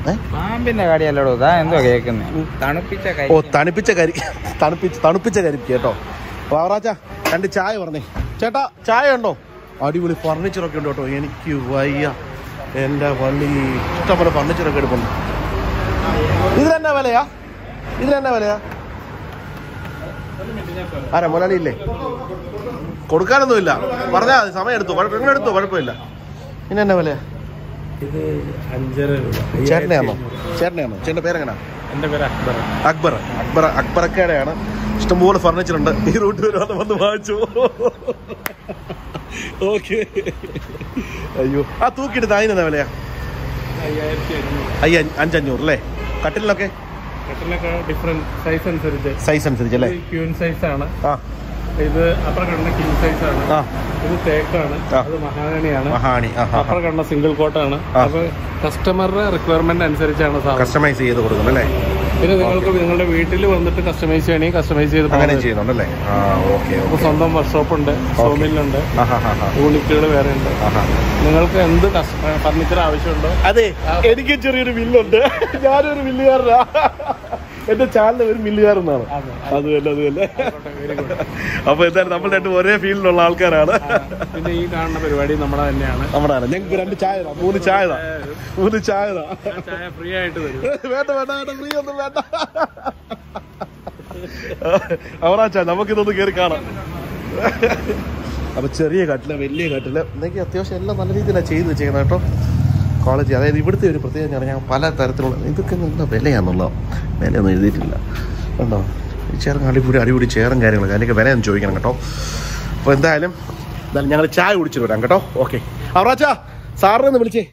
ഏ? പാമ്പിന്റെ കടിയല്ലടോ ഇതാ എന്തോ കേക്കുന്നത് തണുപ്പിച്ച കൈ ഓ തണുപ്പിച്ച കരി തണുപ്പിച്ച് തണുപ്പിച്ച കരിക്ക് കേട്ടോ പാവറാച്ച രണ്ട് ചായ പറഞ്ഞേ ചേട്ടാ ചായ ഉണ്ടോ അടിപൊളി ഫർണിച്ചറൊക്കെ ഉണ്ട് കേട്ടോ എനിക്ക് വയ്യ എൻ്റെ വള്ളി ഇഷ്ടംപോലെ ഫർണിച്ചറൊക്കെ എടുക്കുന്നു ഇതിലെന്നാ വിലയാ ഇതിലെന്നാ വിലയാ ആരാ മുതലാളി ഇല്ലേ കൊടുക്കാനൊന്നുമില്ല പറഞ്ഞാൽ മതി സമയം എടുത്തു കുഴപ്പം നിങ്ങൾ എടുത്തോ കുഴപ്പമില്ല പിന്നെ എന്നാ വിലയാ ഇത് അഞ്ചര രൂപ ചേട്ടനെയാണോ ചേട്ടനെയാണോ ചേട്ടൻ്റെ പേരെങ്ങനാ എന്റെ പേര് അക്ബർ അക്ബർ അക്ബർ അക്ബറക്കയുടെയാണ് ഇഷ്ടംപോലെ ഫർണിച്ചർ ഉണ്ട് ഈ റൂട്ട് വരുവാന്ന് വന്ന് വാങ്ങിച്ചു ഓക്കെ അയ്യോ ആ തൂക്കിയിട്ട് അതിനെന്താ വിലയാ അയ്യായിരത്തി അഞ്ഞൂറ് അയ്യ അഞ്ചഞ്ഞൂറ് അല്ലേ കട്ടിലൊക്കെ കട്ടിലൊക്കെ ഡിഫറെന്റ് സൈസ് അനുസരിച്ച് സൈസ് അനുസരിച്ച് അല്ലേ ഇത് ക്യൂൻ സൈസ് ആണ് ആ ഇത് അപ്പുറം കാണുന്ന കിങ് സൈസ് ആണ് ആ ഇത് തേക്കാണ് ആ. അത് മഹാഗണിയാണ് മഹാണി ആ ആ അപ്പുറം കാണുന്ന സിംഗിൾ കോട്ടാണ് ആ. അപ്പൊ കസ്റ്റമറുടെ റിക്വയർമെന്റ് അനുസരിച്ചാണ് സാധനം കസ്റ്റമൈസ് ചെയ്ത് കൊടുക്കുന്നു അല്ലേ പിന്നെ നിങ്ങൾക്ക് നിങ്ങളുടെ വീട്ടിൽ വന്നിട്ട് കസ്റ്റമൈസ് ചെയ്യണമെങ്കിൽ കസ്റ്റമൈസ് ചെയ്ത് അങ്ങനെ പോകുന്നത്. ചെയ്യുന്നുണ്ടല്ലേ ആ ഓക്കെ ഇപ്പൊ സ്വന്തം വർക്ക്ഷോപ്പ് ഉണ്ട് സോമില്ലുണ്ട് ആ ഹാ ഹാ ഹാ യൂണിറ്റുകൾ വേറെ ഉണ്ട് ആഹാ നിങ്ങൾക്ക് എന്ത് ഫർണിച്ചർ ആവശ്യമുണ്ടോ അതെ എനിക്ക് ചെറിയൊരു മില്ലുണ്ട് ഞാനൊരു മില്ലുകാരനാ എന്റെ ചാനൽ ഒരു മില്ലുകാരനാണ് അതെ. അത് തന്നെ അത് തന്നെ വെരി ഗുഡ് അപ്പൊ എന്തായാലും നമ്മൾ രണ്ടും ഒരേ ഫീൽഡിലുള്ള ആൾക്കാരാണ് പിന്നെ ഈ കാണുന്ന പരിപാടി നമ്മുടെ തന്നെയാണ് നമ്മുടെ ഞങ്ങൾക്ക് രണ്ട് ചായ താ, മൂന്ന് ചായ താ. മൂന്ന് ചായ താ. ചായ ഫ്രീ ആയിട്ട് തരും വേണ്ട വേണ്ട വേണ്ട ഫ്രീ ഒന്നും വേണ്ട അവറാച്ചാ നമുക്കിതൊന്ന് കയറി കാണാം അപ്പൊ ചെറിയ കട്ടില് വലിയ കട്ടില് എന്നൊക്കെ അത്യാവശ്യം എല്ലാം നല്ല രീതിയിലാണ് ചെയ്ത് വെച്ചേക്കുന്നത് കേട്ടോ കോളേജ് അതായത് ഇവിടുത്തെ ഒരു പ്രത്യേകത എന്ന് പറഞ്ഞാൽ പല തരത്തിലുള്ള ഇതൊക്കെ എന്താ വിലയാണെന്നുള്ളോ വിലയൊന്നും എഴുതിയിട്ടില്ല കണ്ടോ ഈ ചേറും അടിപൊളി അടിപൊളി ചേറും കാര്യങ്ങളൊക്കെ അതിൻ്റെയൊക്കെ വിലയൊന്നും ചോദിക്കണം കേട്ടോ അപ്പോൾ എന്തായാലും എന്തായാലും ഞങ്ങൾ ചായ കുടിച്ചിട്ട് വരാം കേട്ടോ ഓക്കെ അവറാച്ചാ സാറിനെ ഒന്ന് വിളിച്ചേ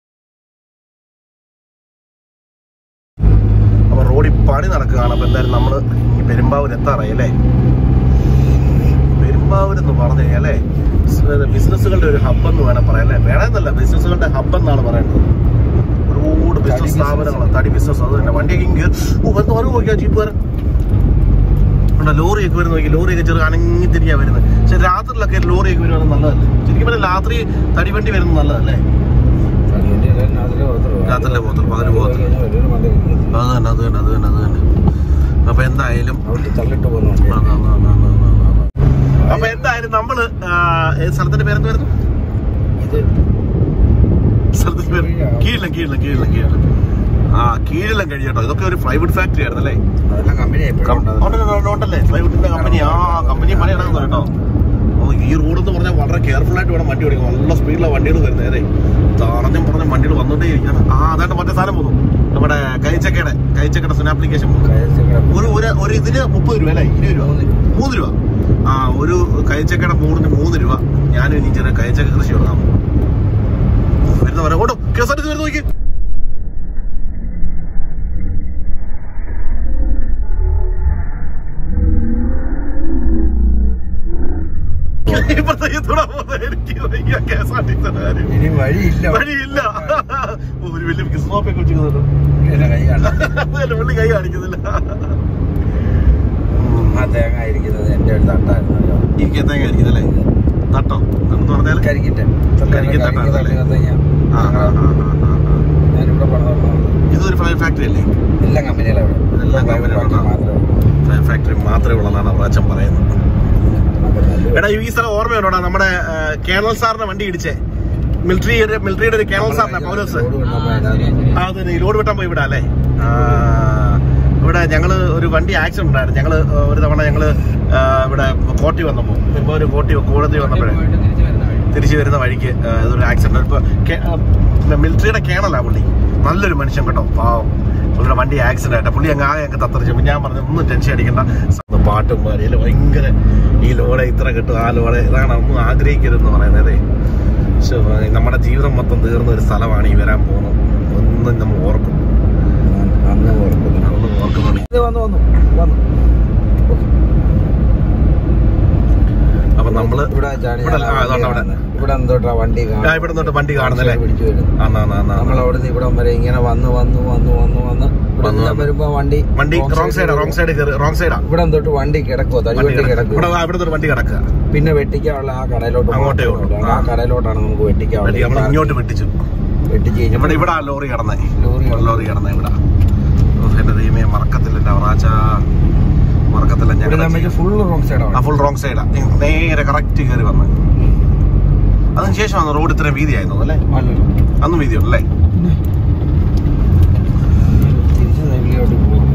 അപ്പൊ റോഡിൽ പണി നടക്കുകയാണ് അപ്പൊ എന്തായാലും നമ്മള് ഈ പെരുമ്പാവൂർ എത്താറായി അല്ലേ പെരുമ്പാവൂർ എന്ന് പറഞ്ഞു കഴിഞ്ഞാൽ അല്ലേ ബിസിനസ്സുകളുടെ ഒരു ഹബ് എന്ന് വേണം പറയാം അല്ലേ വേണമെന്നല്ല ബിസിനസ്സുകളുടെ ഹബ് എന്നാണ് പറയുന്നത് ഒരുപാട് ബിസിനസ് സ്ഥാപനങ്ങൾ തടി ബിസിനസ് അത് തന്നെ വണ്ടിയൊക്കെ ഇങ്ങ് ഓ വന്ന് വരും നോക്കിയാ ജീപ്പ് വരാൻ ഉണ്ടോ ലോറിയൊക്കെ വരുന്ന നോക്കി ലോറിയൊക്കെ ചെറു അനങ്ങി തിരിയാ വരുന്നത് പക്ഷെ രാത്രിയിലൊക്കെ ലോറിയൊക്കെ വരുന്നത് നല്ലതല്ലേ ശരിക്കും പറഞ്ഞാൽ രാത്രി തടിവണ്ടി വരുന്നത് നല്ലതല്ലേ രാത്രിയിലെ പോകത്തുള്ളൂ പകല് പോകത്തുള്ളൂ അത് തന്നെ അത് തന്നെ അത് തന്നെ അത് തന്നെ അപ്പൊ എന്തായാലും തള്ളിട്ട് ആ, ആ, ആ, ആ, ആ, ആ, ആ. അപ്പൊ എന്തായാലും നമ്മള് ആ, ഏത് സ്ഥലത്തിന്റെ പേരെന്ത് വരുന്നു ഇത് സ്ഥലത്തിന്റെ പേര് കീഴിലും കീഴിലും കീഴിലും കീഴിലും ആ കീഴിലും കഴിയട്ടോ ഇതൊക്കെ ഒരു ഫ്ലൈവുഡ് ഫാക്ടറി ആയിരുന്നു അല്ലേ അതെല്ലാം കമ്പനി ഉണ്ടല്ലേ ഫ്ലൈവുഡിന്റെ കമ്പനി ആ കമ്പനി പണി നടക്കുന്നു കേട്ടോ ഓ, ഈ റോഡ് എന്ന് പറഞ്ഞാൽ വളരെ കെയർഫുൾ ആയിട്ട് വേണം വണ്ടി ഓടിക്കാൻ നല്ല സ്പീഡിലാണ് വണ്ടികൾ വരുന്നത് അതെ തറഞ്ഞും പറഞ്ഞ വണ്ടികൾ വന്നോണ്ടേ ഇരിക്കുകയാണ് ആ അതായിട്ട് മറ്റേ സാധനം പോകുന്നു നമ്മുടെ കൈച്ചക്കയുടെ കൈച്ചക്കയുടെ സുന ആപ്ലിക്കേഷൻ ഒരു ഒരു ഒരു ഇതിന് മുപ്പത് രൂപ അല്ലേ ഇരുപത് രൂപ മൂന്ന് രൂപ ആ ഒരു കൈച്ചക്കയുടെ മൂന്നിന് മൂന്ന് രൂപ ഞാനും ഇനി ചെറിയ കൈച്ചക്ക കൃഷി തുടങ്ങാം വരുന്നവരെ auto K S R T C വരുന്ന നോക്കി ഇപ്പത്തെ ഈ തുടങ്ങുന്നത് എനിക്ക് വയ്യ കെ എസ് ആർ ടി സിയുടെ കാര്യം ഇനി വഴിയില്ല വഴിയില്ല ഒരു വലിയ കിസ്മോപ്പൊക്കെ വെച്ചിരിക്കുന്നുണ്ട് എന്റെ കൈ കണ്ട അതല്ല പുള്ളി കൈ കാണിക്കുന്നില്ല ആ തേങ്ങ ഇരിക്കുന്നത് എന്റെ ഒരു തട്ടായിരുന്നല്ലോ ഈ തേങ്ങ ആയിരിക്കുന്നല്ലേ തട്ടോ എന്ന് പറഞ്ഞാൽ കരിക്കിട്ട് കരിക്കിൻ തട്ടായിരുന്നല്ലേ? ആ, ആ, ആ, ആ, ആ, ആ. ഞാനിവിടെ പണിത് ഇതൊരു ഫ്ലൈ ഫാക്ടറി അല്ലേ എല്ലാ കമ്പനികളും ഇവിടെ എല്ലാ കമ്പനികളും മാത്രമേ ഫ്ലൈ ഫാക്ടറി മാത്രമേ ഉള്ളതാണ് അവറാച്ചൻ പറയുന്നത് എടാ ഈ സ്ഥലം ഓർമ്മയുണ്ടോടാ നമ്മുടെ ആ, കേണൽ സാറിന്റെ വണ്ടി ഇടിച്ചേ മിലിറ്ററി മിലിറ്ററിയുടെ ഒരു കേണൽ സാറിന്റെ പൗലോസ് ആ അതെ ഈ റോഡ് വെട്ടാൻ പോയി ഇവിടെ അല്ലേ ആ, ഇവിടെ ഞങ്ങള് ഒരു വണ്ടി ആക്സിഡന്റ് ഉണ്ടായിരുന്നു ഞങ്ങള് ഒരു തവണ ഞങ്ങള് ആ, ഇവിടെ കോട്ടി വന്നപ്പോ ഇപ്പൊ ഒരു കോട്ടി കോടതി വന്നപ്പോഴേ തിരിച്ചു വരുന്ന വഴിക്ക് ആ, ഇതൊരു ആക്സിഡന്റ് ഇപ്പൊ കെ- ആ, മിലിറ്ററിയുടെ കേണലാ പുള്ളി നല്ലൊരു മനുഷ്യൻ കേട്ടോ പാവം പുള്ളിയുടെ വണ്ടി ആക്സിഡന്റ് ആയിട്ട് പുള്ളി അങ്ങ് ആകെ അങ്ങ് തത്തറിച്ചു അപ്പൊ ഞാൻ പറഞ്ഞു ഒന്നും ടെൻഷൻ അടിക്കണ്ട സ- പാട്ടും പാടിയല്ല ഭയങ്കര ഈ ലോഡ് ഇത്ര കിട്ടും ആ ലോഡ് ഇതാണ് ഒന്നും ആഗ്രഹിക്കരുതെന്ന് പറയുന്നത് പക്ഷെ നമ്മുടെ ജീവിതം മൊത്തം തീർന്ന ഒരു സ്ഥലമാണ് ഈ വരാൻ പോകുന്നത് ഒന്നും നമ്മൾ ഓർക്കും അന്ന് ഓർക്കുന്നു ഒന്നും ഓർക്കുന്നുണ്ട് ഇത് വന്നു വന്നു വന്നു അപ്പൊ നമ്മള് ഇവിടെ ചാടി ഇവിടെ ആ, അതുകൊണ്ട് അവിടെ. ഇവിടെ എന്തോട്ടാ വണ്ടി ആ, ഇവിടെ നിന്നോട്ട് വണ്ടി കാണുന്നല്ലേ പിടിച്ചു വരുന്നു ആന്നാ ആന്നാ ആന്നാ. നമ്മൾ അവിടുന്ന് ഇവിടം വരെ ഇങ്ങനെ വന്ന് വന്ന് വന്ന് വന്ന് വന്ന് ഇവിടെ വന്ന് നിന്ന് വന്ന്. വരുമ്പോ വണ്ടി വണ്ടി wrong റോങ് side സൈഡാ ൽ റോങ് സൈഡ് കയറി റോങ് സൈഡാ ഇവിടെ തൊട്ട് വണ്ടി കിടക്കുവോ വണ്ടി തടിവണ്ടി കിടക്കുക. കിടക്കുക ഇവിടെ ഇവിടുത്തെ ഒരു വണ്ടി കിടക്കുക പിന്നെ വെട്ടിക്കാനുള്ള ആ കടയിലോട്ട് അങ്ങോട്ടേ മാത്രമേ ഉള്ളൂ. ഉള്ളൂ. ആ ആ. കടയിലോട്ടാണ് നമുക്ക് നമ്മൾ വെട്ടിക്കാവുള്ളത് ഇങ്ങോട്ട് വെട്ടിച്ചു ഇവിടെ ഇവിടെ ആ ലോറി കിടന്നേ ലോറി കിടന്നേ. ലോറി കിടന്നേ ഇവിടെ ഓ, എന്റെ ദൈവമേ മറക്കത്തില്ല എന്റെ അവറാച്ച മറക്കത്തില്ല ഇവിടെ ഞാൻ നമുക്ക് ഫുൾ റോങ് ആ സൈഡാണ് ഫുൾ റോങ് സൈഡാ നേരെ കറക്റ്റ് കയറി വന്ന് അതിനുശേഷമാണ് റോഡ് ഇത്രയും വീതിയായിരുന്നു അല്ലേ അന്നും വീതിയുണ്ടല്ലേ തിരിച്ച് നെല്ലിയോട്ട് പോകാം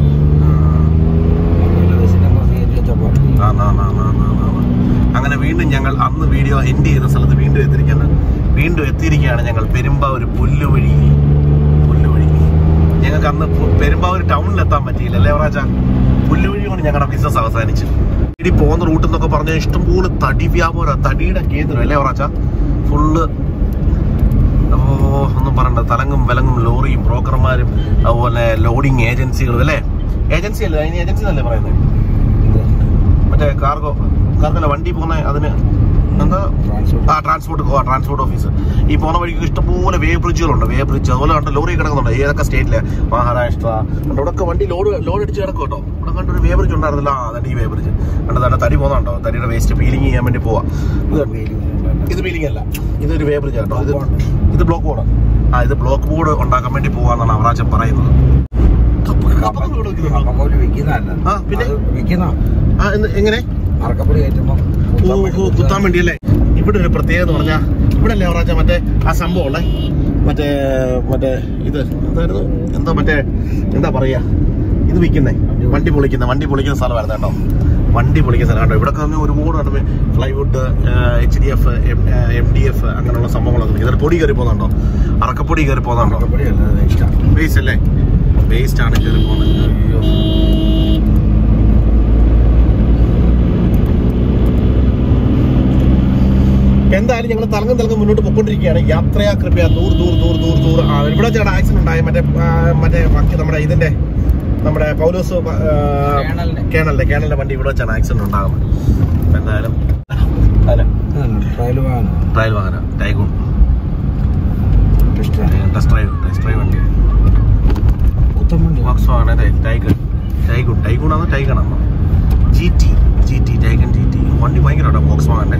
ആ, ആ, ആ, ആ, ആ, ആ, ആ. അങ്ങനെ വീണ്ടും ഞങ്ങൾ അന്ന് വീഡിയോ എൻഡ് ചെയ്ത സ്ഥലത്ത് വീണ്ടും എത്തിയിരിക്കുകയാണ് വീണ്ടും എത്തിയിരിക്കുകയാണ് ഞങ്ങൾ പെരുമ്പാവൂർ പുല്ലുവഴി പുല്ലുവഴി ഞങ്ങൾക്ക് അന്ന് പു- പെരുമ്പാവൂർ ടൗണിൽ എത്താൻ പറ്റിയില്ല അല്ലേ അവറാച്ച പുല്ലുവഴി കൊണ്ട് ഞങ്ങളുടെ ബിസിനസ് അവസാനിച്ചു ഇടി പോകുന്ന റൂട്ട് എന്നൊക്കെ പറഞ്ഞാൽ ഇഷ്ടംപോലെ തടി വ്യാപാരം തടിയുടെ കേന്ദ്രം അല്ലേ അവറാച്ച ഫുള്ള് ഓ ഒന്നും പറയണ്ട തലങ്ങും വിലങ്ങും ലോറിയും ബ്രോക്കർമാരും അതുപോലെ ലോഡിങ് ഏജൻസികളും അല്ലേ ഏജൻസി അല്ലേ അതിന് ഏജൻസി എന്നല്ലേ പറയുന്നത് മറ്റേ കാർഗോ കാർഗോ വണ്ടി പോകുന്ന അതിന് എന്താ ആ ട്രാൻസ്പോർട്ട് ആ ട്രാൻസ്പോർട്ട് ഓഫീസ് ഈ പോകുന്ന വഴിക്ക് ഇഷ്ടംപോലെ വേ ബ്രിഡ്ജുകളുണ്ട് വേ ബ്രിഡ്ജ് അതുപോലെ കണ്ട് ലോറി കിടക്കുന്നുണ്ട് ഏതൊക്കെ സ്റ്റേറ്റിലെ മഹാരാഷ്ട്ര കണ്ടോ ഇവിടെയൊക്കെ വണ്ടി ലോഡ് ലോഡ് അടിച്ച് കിടക്കും കേട്ടോ ഇവിടെ കണ്ടൊരു വേ ബ്രിഡ്ജ് ഉണ്ടായിരുന്നില്ല ആ അതാണ് ഈ വേ ബ്രിഡ്ജ് കണ്ടോ തന്നെ തടി പോകുന്നുണ്ടോ തടിയുടെ വേസ്റ്റ് പീലിംഗ് ചെയ്യാൻ വേണ്ടി പോവാ ഇത് കണ്ടോ? ഇത് പീലിംഗ് അല്ല ഇതൊരു വേ ബ്രിഡ്ജ് കേട്ടോ ഇത് ഇത് ബ്ലോക്ക് ബോർഡ് ആ ഇത് ബ്ലോക്ക് ബോർഡ് ഉണ്ടാക്കാൻ വേണ്ടി പോവാന്നാണ് അവറാച്ചൻ പറയുന്നത് കപ്പ- കപ്പ ഇവിടെ വെക്കുന്നുണ്ടോ? ആ, പിന്നെ? വിൽക്കുന്ന ആ എന്ന് എങ്ങനെ അറക്കപ്പൊടി കയറ്റുമ്പോ ഓ ഓ കുത്താൻ വേണ്ടിയല്ലേ ഇവിടെ ഒരു പ്രത്യേകത എന്ന് പറഞ്ഞാ ഇവിടെ അല്ലേ അവറാച്ച മറ്റേ ആ സംഭവം ഉള്ളേ മറ്റേ മറ്റേ ഇത് എന്തായിരുന്നു എന്താ മറ്റേ എന്താ പറയാ ഇത് വിൽക്കുന്നേ വണ്ടി പൊളിക്കുന്ന വണ്ടി പൊളിക്കുന്ന സ്ഥലമായിരുന്നു കേട്ടോ വണ്ടി പൊളിക്കുന്ന സ്ഥലം കേട്ടോ ഇവിടെ ഒക്കെ ഒരുപാട് കണ്ടു plywood H D F M D F അങ്ങനെയുള്ള സംഭവങ്ങളൊക്കെ ഇതിൽ പൊടി കയറി പോകുന്നുണ്ടോ അറക്കപ്പൊടി കയറി പോകുന്നുണ്ടോ അറക്കപ്പൊടി അല്ല ഇഷ്ടമാണ് വേസ്റ്റ് അല്ലേ വേസ്റ്റ് ആണ് കയറി പോകുന്നത് അയ്യോ എന്തായാലും ഞങ്ങൾ തലങ്ങും തലങ്ങും മുന്നോട്ട് പൊയ്ക്കൊണ്ടിരിക്കുകയാണ് യാത്രയാ കൃപയ ദൂർ ദൂർ ദൂർ ദൂർ ദൂർ ആ, ഇവിടെ ചേട്ടാ ആക്സിഡന്റ് ഉണ്ടായ മറ്റേ ആ, മറ്റേ ബാക്കി നമ്മുടെ ഇതിന്റെ നമ്മുടെ പൗലോസ് കേണലിന്റെ. കേണലിന്റെ കേണലിന്റെ വണ്ടി ഇവിടെ വെച്ചാണ് ആക്സിഡന്റ് ഉണ്ടാകുന്നത് അപ്പൊ എന്തായാലും അല്ല ട്രയൽ വാങ്ങാൻ ട്രയൽ വാഹനം ടൈഗൂൺ ഇഷ്ടമാണ് ടെസ്റ്റ് ഡ്രൈവ് ടെസ്റ്റ് ഡ്രൈവ് വണ്ടി ഉത്തമണ്ടി Volkswagen Taigun Taigun Taigun ആണോ ടൈഗൺ ആണോ G T G T Taigun G T വണ്ടി ഭയങ്കര വോക്സ് വാഗന്റെ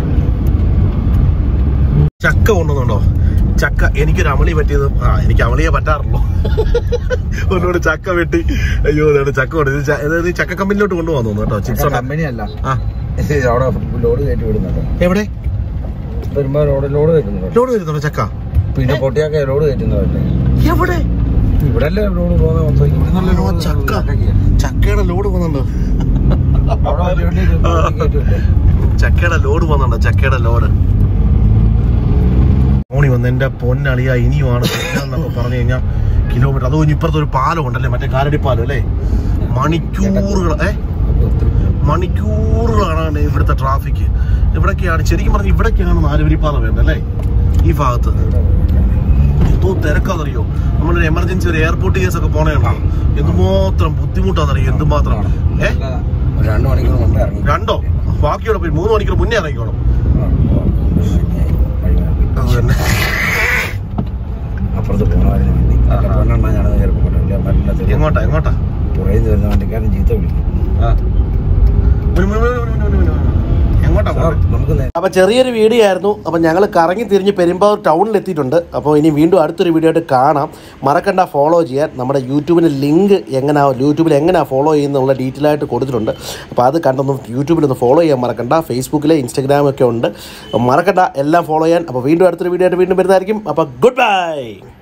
ചക്ക കൊണ്ടുവന്നുണ്ടോ ചക്ക എനിക്കൊരു അമളി പറ്റിയത് ആ എനിക്ക് അമളിയെ പറ്റാറുള്ളൂ ഒന്നുകൂടെ ചക്ക വെട്ടി അയ്യോ ഇതാണ് ചക്ക കൊണ്ട് ഇത് ച- ഇത് ചക്ക കമ്പനിയിലോട്ട് കൊണ്ടുപോകാൻ തോന്നുന്നു കേട്ടോ ചിപ്സ് ഉണ്ടാ കമ്പനി അല്ല ആ അവിടെ ലോഡ് കയറ്റി വിടുന്നുണ്ട് എവിടെ വരുമ്പോ ലോഡ് ലോഡ് കയറ്റുന്നുണ്ട് ലോഡ് വരുന്നുണ്ടോ ചക്ക പിന്നെ പൊട്ടിയാക്ക ലോഡ് കയറ്റുന്നതല്ലേ എവിടെ ഇവിടെ അല്ലേ ലോഡ് പോകുന്ന മൊത്തം ഇവിടെ നല്ല ഓ, ലോഡ് ചക്ക ചക്കയുടെ ലോഡ് പോകുന്നുണ്ടോ അവിടെ ഒരു വണ്ടി കയറ്റിവില്ലേ ചക്കയുടെ ലോഡ് പോകുന്നുണ്ടോ ചക്കയുടെ ലോഡ് ഓണി വന്ന് എന്റെ പൊന്നളിയ ഇനിയുമാണ് എന്നൊക്കെ പറഞ്ഞു കഴിഞ്ഞാൽ കിലോമീറ്റർ അതോ ഇനി ഇപ്പുറത്ത് ഒരു പാലം ഉണ്ടല്ലേ മറ്റേ കാലടി പാലം അല്ലേ മണിക്കൂറുകൾ ഏ മണിക്കൂറുകളാണ് ഇവിടുത്തെ ട്രാഫിക് ഇവിടൊക്കെയാണ് ശരിക്കും പറഞ്ഞ ഇവിടൊക്കെയാണ് നാലുവരി പാലം വേണ്ടത് അല്ലേ ഈ ഭാഗത്ത് എന്തോ തിരക്കാന്നറിയോ നമ്മളൊരു എമർജൻസി ഒരു എയർപോർട്ട് കേസ് ഒക്കെ പോണേണോ എന്തുമാത്രം ബുദ്ധിമുട്ടാന്നറിയോ എന്തുമാത്രം ഏ ഒരു രണ്ട് മണിക്കൂർ മുമ്പേ ഇറങ്ങി രണ്ടോ ബാക്കിയോടെ പോയി മൂന്ന് മണിക്കൂർ മുന്നേ ഇറങ്ങിക്കോണം അത് തന്നെ അപ്പുറത്ത് പോകണമായിരുന്നു വണ്ടി അല്ല പൊണ്ണെണ്ണ ഞാനത് ചെറുപ്പം എങ്ങോട്ടാ എങ്ങോട്ടാ പുറയിൽ നിന്ന് വരുന്ന വണ്ടിക്കാരൻ ചീത്ത വിളിക്കും ആ. ഒരു മിനിറ്റ്, ഒരു മിനിറ്റ്, ഒരു മിനിറ്റ്, ഒരു മിനിറ്റ്. എങ്ങോട്ടാ സാർ, പോണ്ടേ? നമുക്ക് നേ- അപ്പോൾ ചെറിയൊരു വീഡിയോ ആയിരുന്നു അപ്പോൾ ഞങ്ങൾ കറങ്ങി തിരിഞ്ഞ് പെരുമ്പാവൂർ ടൗണിൽ എത്തിയിട്ടുണ്ട് അപ്പോൾ ഇനി വീണ്ടും അടുത്തൊരു വീഡിയോ ആയിട്ട് കാണാം മറക്കണ്ട ഫോളോ ചെയ്യാൻ നമ്മുടെ യൂട്യൂബിൻ്റെ ലിങ്ക് എങ്ങനെയാ യൂട്യൂബിൽ എങ്ങനെയാണ് ഫോളോ ചെയ്യുന്നുള്ള ഡീറ്റെയിൽ ആയിട്ട് കൊടുത്തിട്ടുണ്ട് അപ്പോൾ അത് കണ്ടൊന്ന് യൂട്യൂബിലൊന്ന് ഫോളോ ചെയ്യാൻ മറക്കണ്ട ഫേസ്ബുക്കിൽ ഇൻസ്റ്റാഗ്രാമൊക്കെ ഉണ്ട് അപ്പോൾ മറക്കണ്ട എല്ലാം ഫോളോ ചെയ്യാൻ അപ്പോൾ വീണ്ടും അടുത്തൊരു വീഡിയോ ആയിട്ട് വീണ്ടും വരുന്നതായിരിക്കും അപ്പോൾ ഗുഡ് ബൈ